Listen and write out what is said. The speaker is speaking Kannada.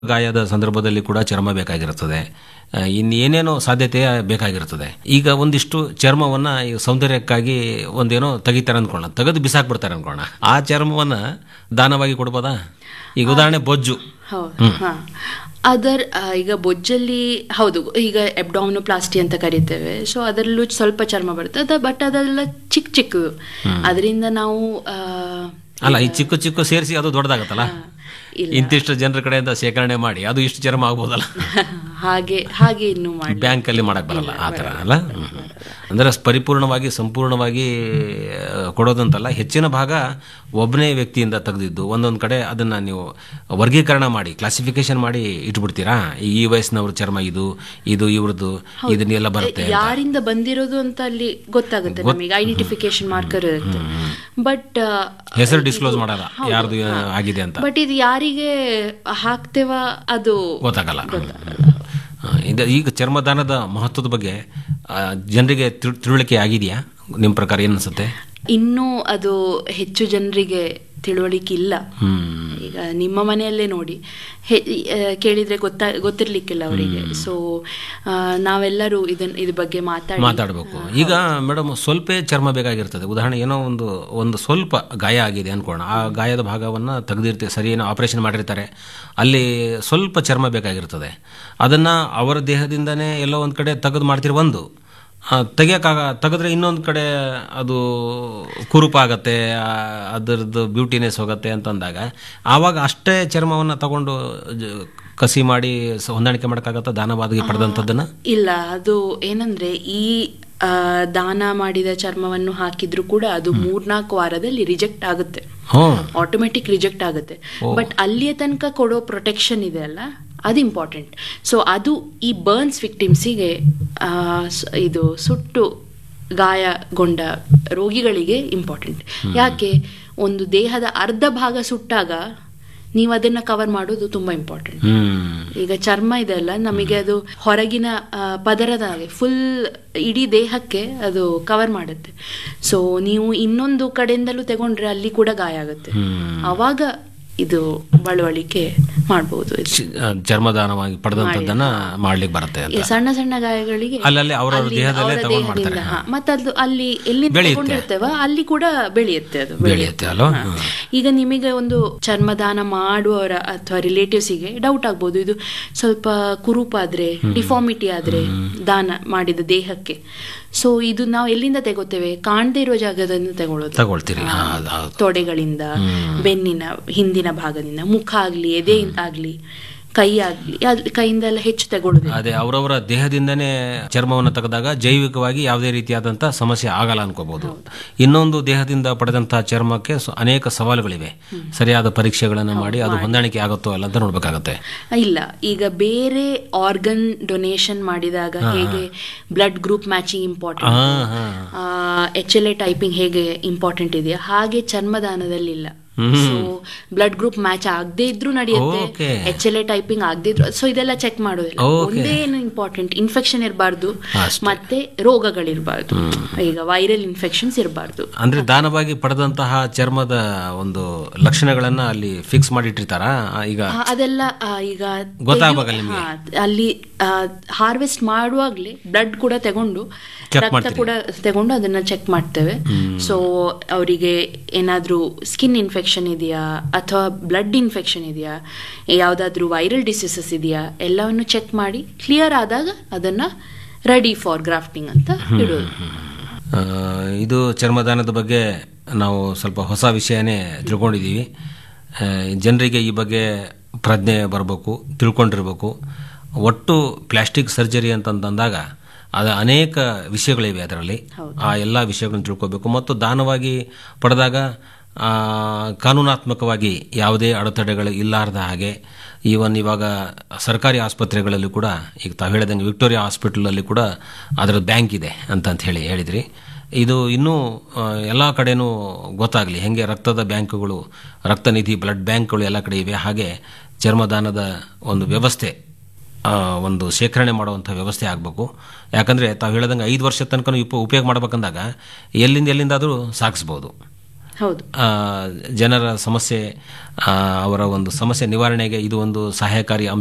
ಗಾಯದ ಸಂದರ್ಭದಲ್ಲಿ ಕೂಡ ಚರ್ಮ ಬೇಕಾಗಿರುತ್ತದೆ ಆ, ಇನ್ನೇನೇನೋ ಸಾಧ್ಯತೆ ಬೇಕಾಗಿರುತ್ತದೆ ಈಗ ಒಂದಿಷ್ಟು ಚರ್ಮವನ್ನ ಈ ಸೌಂದರ್ಯಕ್ಕಾಗಿ ಒಂದೇನೋ ತೆಗಿತಾರೆ ಅಂದ್ಕೊಳ್ಳೋಣ ತೆಗೆದು ಬಿಸಾಕ್ಬಿಡ್ತಾರೆ ಅನ್ಕೊಳ್ಳೋಣ ಆ ಚರ್ಮವನ್ನ ದಾನವಾಗಿ ಕೊಡ್ಬೋದಾ ಈಗ ಉದಾಹರಣೆ ಬೊಜ್ಜು ಹೌದು ಹಾ ಅದರ್ ಆ, ಈಗ ಬೊಜ್ಜಲ್ಲಿ ಹೌದು ಈಗ ಎಬ್ಡಾಮಿನೋಪ್ಲಾಸ್ಟಿ ಅಂತ ಕರಿತೇವೆ ಸೊ ಅದರಲ್ಲೂ ಸ್ವಲ್ಪ ಚರ್ಮ ಬರುತ್ತೆ ಅದ ಬಟ್ ಅದೆಲ್ಲ ಚಿಕ್ಕ ಚಿಕ್ಕದು ಅದರಿಂದ ನಾವು ಆ, ಅಲ್ಲ ಈ ಚಿಕ್ಕ ಚಿಕ್ಕ ಸೇರಿಸಿ ಅದು ದೊಡ್ಡದಾಗತ್ತಲ್ಲ ಇಲ್ಲ ಇಂತಿಷ್ಟು ಜನರ ಕಡೆಯಿಂದ ಶೇಖರಣೆ ಮಾಡಿ ಅದು ಇಷ್ಟು ಚರ್ಮ ಆಗ್ಬೋದಲ್ಲ ಹಾಗೆ ಹಾಗೆ ಇನ್ನು ಮಾಡಿ ಬ್ಯಾಂಕ್ ಅಲ್ಲಿ ಮಾಡಕ್ ಬರಲ್ಲ ಆ ಥರ ಅಲ್ಲ ಹ್ಮ್. ಅಂದ್ರೆ ಪರಿಪೂರ್ಣವಾಗಿ ಸಂಪೂರ್ಣವಾಗಿ ಆ, ಕೊಡೋದಂತಲ್ಲ ಹೆಚ್ಚಿನ ಭಾಗ ಒಬ್ಬನೇ ವ್ಯಕ್ತಿಯಿಂದ ತೆಗೆದಿದ್ದು ಒಂದೊಂದು ಕಡೆ ಅದನ್ನ ನೀವು ವರ್ಗೀಕರಣ ಮಾಡಿ ಕ್ಲಾಸಿಫಿಕೇಶನ್ ಮಾಡಿ ಇಟ್ಬಿಡ್ತೀರಾ ಈ ವಯಸ್ಸಿನವ್ರ ಚರ್ಮ ಇದು ಇದು ಇವ್ರದ್ದು ಇದನ್ನೆಲ್ಲ ಬರುತ್ತೆ ಅಂತ. ಯಾರಿಂದ ಬಂದಿರೋದು ಅಂತ ಅಲ್ಲಿ ಗೊತ್ತಾಗುತ್ತೆ ನಮಗೆ ಐಡೆಂಟಿಫಿಕೇಶನ್ ಮಾರ್ಕರ್ ಇರುತ್ತೆ ಬಟ್ ಹೆಸರು ಡಿಸ್ಕ್ಲೋಸ್ ಮಾಡಲ್ಲ ಯಾರ್ದು ಆಗಿದೆ ಅಂತ ಬಟ್ ಇದು ಯಾರಿಗೆ ಹಾಕ್ತೇವ ಅದು ಗೊತ್ತಾಗಲ್ಲ ಆ, ಇದು ಈಗ ಚರ್ಮದಾನದ ಮಹತ್ವದ ಬಗ್ಗೆ ಆ, ಜನರಿಗೆ ತಿಳ್- ತಿಳುವಳಿಕೆ ಆಗಿದೆಯಾ ನಿಮ್ಮ ಪ್ರಕಾರ ಏನು ಅನ್ಸುತ್ತೆ ಇನ್ನೂ ಅದು ಹೆಚ್ಚು ಜನರಿಗೆ ತಿಳುವಳಿಕೆ ಇಲ್ಲ ಹ್ಮ್ ಈಗ ನಿಮ್ಮ ಮನೆಯಲ್ಲೇ ನೋಡಿ ಹೆ- ಆ, ಕೇಳಿದ್ರೆ ಗೊತ್ತಾ ಗೊತ್ತಿರ್ಲಿಕ್ಕಿಲ್ಲ ಅವರಿಗೆ ಸೊ ನಾವೆಲ್ಲರೂ ಇದನ್ ಇದ್ರ ಬಗ್ಗೆ ಮಾತಾಡಿ ಮಾತಾಡಬೇಕು ಈಗ ಮೇಡಮ್ ಸ್ವಲ್ಪ ಚರ್ಮ ಬೇಕಾಗಿರ್ತದೆ ಉದಾಹರಣೆ ಏನೋ ಒಂದು ಒಂದು ಸ್ವಲ್ಪ ಗಾಯ ಆಗಿದೆ ಅನ್ಕೋಣ ಆ ಗಾಯದ ಭಾಗವನ್ನು ತೆಗೆದಿರ್ತೀವಿ ಸರಿ ಏನೋ ಆಪರೇಷನ್ ಮಾಡಿರ್ತಾರೆ ಅಲ್ಲಿ ಸ್ವಲ್ಪ ಚರ್ಮ ಬೇಕಾಗಿರ್ತದೆ ಅದನ್ನು ಅವರ ದೇಹದಿಂದನೇ ಎಲ್ಲೋ ಒಂದು ಕಡೆ ತೆಗೆದು ಮಾಡ್ತಿರೋ ಒಂದು ತೆಗಿಯೋಕ್ಕಾಗ ತೆಗೆದ್ರೆ ಇನ್ನೊಂದು ಕಡೆ ಅದು ಕುರುಪಾಗತ್ತೆ ಆ, ಅದರದ್ದು ಬ್ಯೂಟಿನೆಸ್ ಹೋಗುತ್ತೆ ಅಂತಂದಾಗ ಆವಾಗ ಅಷ್ಟೇ ಚರ್ಮವನ್ನು ತಗೊಂಡು ಜ- ಕಸಿ ಮಾಡಿ ಸ- ಹೊಂದಾಣಿಕೆ ಮಾಡೋಕ್ಕಾಗತ್ತಾ ದಾನವಾದಗಿ ಪಡೆದಂಥದ್ದನ್ನು ಇಲ್ಲ ಅದು ಏನಂದ್ರೆ ಈ ಆ, ದಾನ ಮಾಡಿದ ಚರ್ಮವನ್ನು ಹಾಕಿದ್ರು ಕೂಡ ಅದು ಮೂರ್ನಾಲ್ಕು ವಾರದಲ್ಲಿ ರಿಜೆಕ್ಟ್ ಆಗುತ್ತೆ ಹ್ಞೂ ಆಟೋಮೆಟಿಕ್ ರಿಜೆಕ್ಟ್ ಆಗುತ್ತೆ ಬಟ್ ಅಲ್ಲಿಯ ತನಕ ಕೊಡೋ ಪ್ರೊಟೆಕ್ಷನ್ ಇದೆ ಅಲ್ಲ ಅದು ಇಂಪಾರ್ಟೆಂಟ್ ಸೊ ಅದು ಈ ಬರ್ನ್ಸ್ ವಿಕ್ಟಿಮ್ಸಿಗೆ ಇದು ಸುಟ್ಟು ಗಾಯಗೊಂಡ ರೋಗಿಗಳಿಗೆ ಇಂಪಾರ್ಟೆಂಟ್ ಯಾಕೆ ಒಂದು ದೇಹದ ಅರ್ಧ ಭಾಗ ಸುಟ್ಟಾಗ ನೀವು ಅದನ್ನ ಕವರ್ ಮಾಡೋದು ತುಂಬಾ ಇಂಪಾರ್ಟೆಂಟ್ ಹ್ಮ್ ಈಗ ಚರ್ಮ ಇದೆ ಅಲ್ಲ ನಮಗೆ ಅದು ಹೊರಗಿನ ಆ, ಪದರದ ಹಾಗೆ ಫುಲ್ ಇಡೀ ದೇಹಕ್ಕೆ ಅದು ಕವರ್ ಮಾಡುತ್ತೆ ಸೊ ನೀವು ಇನ್ನೊಂದು ಕಡೆಯಿಂದಲೂ ತಗೊಂಡ್ರೆ ಅಲ್ಲಿ ಕೂಡ ಗಾಯ ಆಗುತ್ತೆ ಅವಾಗ ಇದು ಬಳವಳಿಕೆ ಮಾಡಬಹುದು ಚಿ- ಆ, ಚರ್ಮದಾನವಾಗಿ ಪಡೆದಂಥದ್ದನ್ನ ಮಾಡ್ಲಿಕ್ಕೆ ಬರುತ್ತೆ ಅಂತ ಸಣ್ಣ ಸಣ್ಣ ಗಾಯಗಳಿಗೆ ಅಲ್ಲಲ್ಲಿ ಅವ್ರವ್ರ ಅಲ್ಲಿ ದೇಹದಲ್ಲೇ ಅವರ ತಗೊಂಡ್ ದೇಹದಿಂದ, ಮಾಡ್ತಾರೆ. ಹಾ. ಮತ್ತೆ ಅದು ಅಲ್ಲಿ ಎಲ್ಲಿ ಬೆಳೆಯುತ್ತೆ. ತಗೊಂಡಿರ್ತೇವ ಅಲ್ಲಿ ಕೂಡ ಬೆಳೆಯುತ್ತೆ ಅದು ಬೆಳೆಯುತ್ತೆ ಅಲ್ವಾ ಹಾ. ಈಗ ನಿಮಗೆ ಒಂದು ಚರ್ಮದಾನ ಮಾಡುವವರ ಅಥವಾ ರಿಲೇಟಿವ್ಸಿಗೆ ಡೌಟ್ ಆಗ್ಬೋದು ಇದು ಸ್ವಲ್ಪ ಕುರುಪಾದ್ರೆ ಡಿಫಾರ್ಮಿಟಿ ಆದ್ರೆ ದಾನ ಮಾಡಿದ ದೇಹಕ್ಕೆ ಸೊ ಇದು ನಾವು ಎಲ್ಲಿಂದ ತೆಗೋತೇವೆ ಕಾಣದೇ ಇರುವ ಜಾಗದಿಂದ ತಗೊಳ್ಳೋದು ತಗೊಳ್ತೀರಿ ಹಾ, ಅದು ಹೌದು. ತೊಡೆಗಳಿಂದ ಬೆನ್ನಿನ ಹಿಂದಿನ ಭಾಗದಿಂದ ಮುಖ ಆಗ್ಲಿ ಎದೆ ಆಗ್ಲಿ ಕೈ ಆಗ್ಲಿ ಅದ್- ಕೈಯಿಂದ ಎಲ್ಲ ಹೆಚ್ಚು ತಗೊಳ್ಳೋದು ಅದೇ ಅವರವರ ದೇಹದಿಂದನೇ ಚರ್ಮವನ್ನು ತೆಗೆದಾಗ ಜೈವಿಕವಾಗಿ ಯಾವುದೇ ರೀತಿಯಾದಂಥ ಸಮಸ್ಯೆ ಆಗಲ್ಲ ಅನ್ಕೋಬಹುದು ಇನ್ನೊಂದು ದೇಹದಿಂದ ಪಡೆದಂತಹ ಚರ್ಮಕ್ಕೆ ಸ- ಅನೇಕ ಸವಾಲುಗಳಿವೆ ಸರಿಯಾದ ಪರೀಕ್ಷೆಗಳನ್ನು ಮಾಡಿ ಅದು ಹೊಂದಾಣಿಕೆ ಆಗುತ್ತೋ ಅಲ್ಲ ಅಂತ ನೋಡ್ಬೇಕಾಗತ್ತೆ ಇಲ್ಲ ಈಗ ಬೇರೆ ಆರ್ಗನ್ ಡೊನೇಷನ್ ಮಾಡಿದಾಗ ಹೇಗೆ ಬ್ಲಡ್ ಗ್ರೂಪ್ ಮ್ಯಾಚಿಂಗ್ ಇಂಪಾರ್ಟೆಂಟ್ ಹಾ ಹಾ ಎಚ್ ಎಲ್ ಎ ಟೈಪಿಂಗ್ ಹೇಗೆ ಇಂಪಾರ್ಟೆಂಟ್ ಇದೆಯಾ ಹಾಗೆ ಚರ್ಮದಾನದಲ್ಲಿ ಇಲ್ಲ ಸೊ ಬ್ಲಡ್ ಗ್ರೂಪ್ ಮ್ಯಾಚ್ ಆಗದೆ ಇದ್ರೂ ನಡೆಯುತ್ತೆ Okay. H L A typing ಆಗದೆ ಇದ್ರು ಸೊ ಇದೆಲ್ಲ ಚೆಕ್ ಮಾಡೋದಿಲ್ಲ Okay. ಒಂದೇ ಏನು ಇಂಪಾರ್ಟೆಂಟ್ ಇನ್ಫೆಕ್ಷನ್ ಇರಬಾರ್ದು ಅಷ್ಟೇ. ಮತ್ತೆ ರೋಗಗಳಿರಬಾರ್ದು ಈಗ ವೈರಲ್ ಇನ್ಫೆಕ್ಷನ್ಸ್ ಇರಬಾರ್ದು ಅಂದ್ರೆ ದಾನವಾಗಿ ಪಡೆದಂತಹ ಚರ್ಮದ ಒಂದು ಲಕ್ಷಣಗಳನ್ನ ಅಲ್ಲಿ ಫಿಕ್ಸ್ ಮಾಡಿ ಇಟ್ಟಿರ್ತಾರ ಈಗ ಆ, ಅದೆಲ್ಲ ಆ, ಈಗ ಗೊತ್ತಾಗ್ಬೇಕಲ್ಲ ತೆಗ್ಯು- ನಿಮ್ಗೆ? ಹಾ, ಅಲ್ಲಿ ಹಾರ್ವೆಸ್ಟ್ ಮಾಡುವಾಗ್ಲೇ ಬ್ಲಡ್ ಕೂಡ ತಗೊಂಡು Check ರಕ್ತ ಮಾಡ್ತೀರಿ? ಕೂಡ ತಗೊಂಡು ಅದನ್ನ ಚೆಕ್ ಮಾಡ್ತೇವೆ ಸೊ ಅವರಿಗೆ ಏನಾದ್ರೂ ಸ್ಕಿನ್ ಇನ್ಫೆಕ್ಷನ್ ಇದೆಯಾ ಅಥವಾ ಬ್ಲಡ್ ಇನ್ಫೆಕ್ಷನ್ ಇದೆಯಾ ಯಾವ್ದಾದ್ರೂ ವೈರಲ್ ಡಿಸೀಸಸ್ ಇದೆಯಾ ಎಲ್ಲವನ್ನು ಚೆಕ್ ಮಾಡಿ ಕ್ಲಿಯರ್ ಆದಾಗ ಅದನ್ನ ರೆಡಿ ಫಾರ್ ಗ್ರಾಫ್ಟಿಂಗ್ ಅಂತ ಇಡೋದು ಆ, ಇದು ಚರ್ಮದಾನದ ಬಗ್ಗೆ ನಾವು ಸ್ವಲ್ಪ ಹೊಸ ವಿಷಯನೇ ತಿಳ್ಕೊಂಡಿದ್ದೀವಿ ಆ, ಜನರಿಗೆ ಈ ಬಗ್ಗೆ ಪ್ರಜ್ಞೆ ಬರಬೇಕು ತಿಳ್ಕೊಂಡಿರ್ಬೇಕು ಒಟ್ಟು ಪ್ಲಾಸ್ಟಿಕ್ ಸರ್ಜರಿ ಅಂತಂದಾಗ ಅದು ಅನೇಕ ವಿಷಯಗಳಿವೆ ಅದರಲ್ಲಿ ಆ ಎಲ್ಲ ವಿಷಯಗಳನ್ನು ತಿಳ್ಕೋಬೇಕು ಮತ್ತು ದಾನವಾಗಿ ಪಡೆದಾಗ ಆ, ಕಾನೂನಾತ್ಮಕವಾಗಿ ಯಾವುದೇ ಅಡೆತಡೆಗಳು ಇಲ್ಲಾರ್ದ ಹಾಗೆ ಈವನ್ ಇವಾಗ ಸರ್ಕಾರಿ ಆಸ್ಪತ್ರೆಗಳಲ್ಲಿ ಕೂಡ ಈಗ ತಾವು ಹೇಳಿದಂಗೆ ವಿಕ್ಟೋರಿಯಾ ಹಾಸ್ಪಿಟಲಲ್ಲಿ ಕೂಡ ಅದರ ಬ್ಯಾಂಕ್ ಇದೆ ಅಂತಂತ ಹೇಳಿ ಹೇಳಿದ್ರಿ ಇದು ಇನ್ನೂ ಎಲ್ಲ ಕಡೆನೂ ಗೊತ್ತಾಗಲಿ ಹೆಂಗೆ ರಕ್ತದ ಬ್ಯಾಂಕ್ಗಳು ರಕ್ತನಿಧಿ ಬ್ಲಡ್ ಬ್ಯಾಂಕ್ಗಳು ಎಲ್ಲ ಕಡೆ ಇವೆ ಹಾಗೆ ಚರ್ಮದಾನದ ಒಂದು ವ್ಯವಸ್ಥೆ ಆ, ಒಂದು ಶೇಖರಣೆ ಮಾಡುವಂಥ ವ್ಯವಸ್ಥೆ ಆಗಬೇಕು ಯಾಕಂದರೆ ತಾವು ಹೇಳ್ದಂಗೆ ಐದು ವರ್ಷದ ತನಕ ಉಪ ಉಪಯೋಗ ಮಾಡ್ಬೇಕಂದಾಗ ಎಲ್ಲಿಂದ ಎಲ್ಲಿಂದಾದರೂ ಸಾಗಿಸ್ಬೋದು ಹೌದು ಆ, ಜನರ ಸಮಸ್ಯೆ ಆ, ಅವರ ಒಂದು ಸಮಸ್ಯೆ ನಿವಾರಣೆಗೆ ಇದು ಒಂದು ಸಹಾಯಕಾರಿ